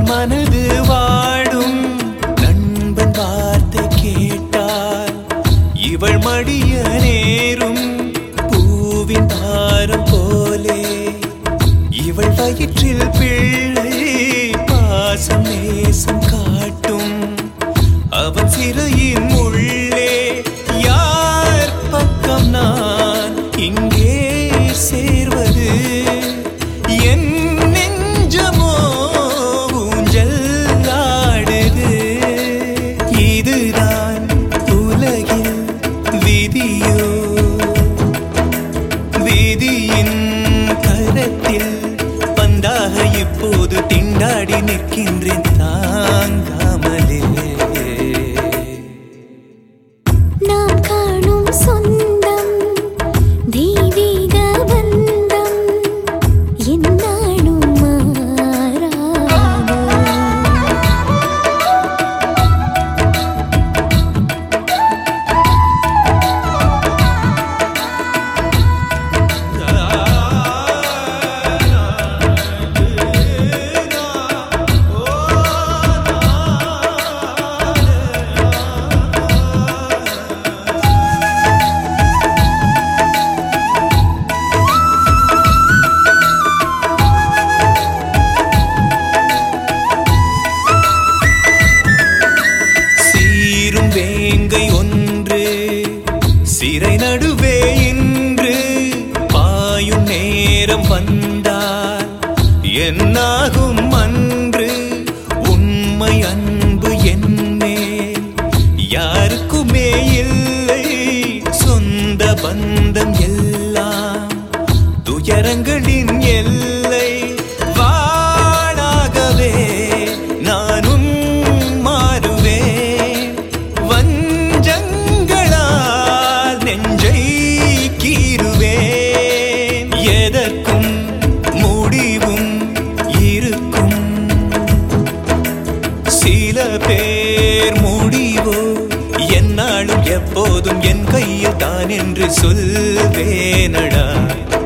மனது வாடும் நண்பன் வார்த்தை கேட்டால் இவள் மடிய நேரும் பூவின் தாரம் போலே இவள் வயிற்றில் பிள்ளை பாசம் நேசம் காட்டும் அவன் சிறையின் உள்ளே யார் பக்கம் நான் இங்கே சேர்வது என் நெஞ்சமோ ஊஞ்சல் ஆடுது இதுதான் உலகில் விதியோ விதியின் கரத்தில் பந்தாக இப்போது திண்டாடி நிற்கின்றேன் தாங்காமலே நாம் காணும் சொந்தம் தெய்வீக பந்தம் என்னாலும் மாறாது சீரும் வேங்கை ஒன்று சிறை நடுவே இன்று பாயும் நேரம் வந்தால் என்னாகும் அன்று உண்மை அன்பு என்னேல் யாருக்குமே இல்லை சொந்த பந்தம் எல்லாம் துயரங்களின் எல்லை வாழாகவே நானும் மாறுவேன் வஞ்சங்களால் நெஞ்சை கீறுவேன் எதற்கும் முடிவும் இருக்கும் சில பேர் முடிவோ என்னாலும் எப்போதும் என் கையில் தான் என்று சொல்வேனடா